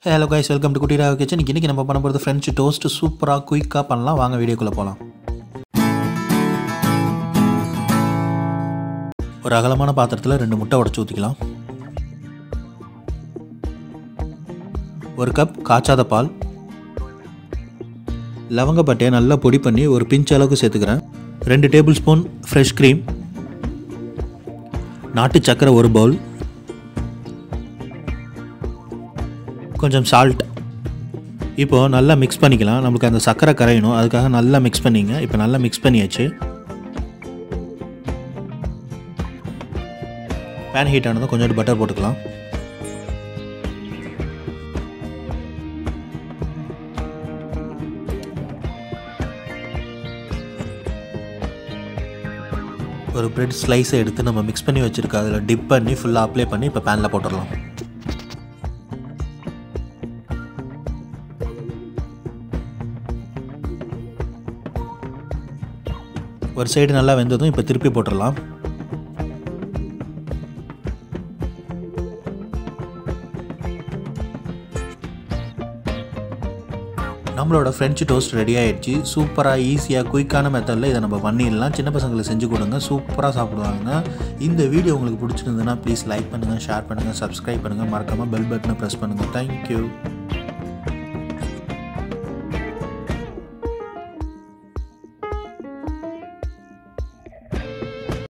hello guys welcome to குட்டிராக kitchen இன்னைக்கு இன்றைக்கி நம்ம பண்ண போகிறது ஃப்ரெஞ்சு டோஸ்ட் சூப்பராக குயிக்காக பண்ணலாம் வாங்க வீடியோக்குள்ளே போகலாம் ஒரு அகலமான பாத்திரத்தில் ரெண்டு முட்டை உடச்சி ஊற்றிக்கலாம் ஒரு கப் காய்ச்சாத பால் லவங்கப்பட்டையை நல்லா பொடி பண்ணி ஒரு பிஞ்ச் அளவுக்கு சேர்த்துக்கிறேன் ரெண்டு டேபிள் ஸ்பூன் ஃப்ரெஷ் க்ரீம் நாட்டு சர்க்கரை ஒரு பவுல் கொஞ்சம் சால்ட் இப்போது நல்லா மிக்ஸ் பண்ணிக்கலாம் நம்மளுக்கு அந்த சர்க்கரை கரையணும் அதுக்காக நல்லா மிக்ஸ் பண்ணிங்க இப்போ நல்லா மிக்ஸ் பண்ணியாச்சு பேன் ஹீட் ஆனதும் கொஞ்சோண்டு பட்டர் போட்டுக்கலாம் ஒரு பிரெட் ஸ்லைஸை எடுத்து நம்ம மிக்ஸ் பண்ணி வச்சுருக்க அதில் டிப் பண்ணி ஃபுல்லாக அப்ளை பண்ணி இப்போ பேனில் போட்டுடலாம் ஒரு சைடு நல்லா வெந்ததும் இப்போ திருப்பி போட்டுடலாம் நம்மளோட ஃப்ரெஞ்சு டோஸ்ட் ரெடி ஆகிடுச்சு சூப்பராக ஈஸியாக குயிக்கான மெத்தடில் இதை நம்ம பண்ணிடலாம் சின்ன பசங்களுக்கு செஞ்சு கொடுங்க சூப்பராக சாப்பிடுவாங்க இந்த வீடியோ உங்களுக்கு பிடிச்சிருந்ததுன்னா ப்ளீஸ் லைக் பண்ணுங்கள் ஷேர் பண்ணுங்கள் சப்ஸ்கிரைப் பண்ணுங்கள் மறக்காமல் பெல் பட்டனை ப்ரெஸ் பண்ணுங்கள் தேங்க்யூ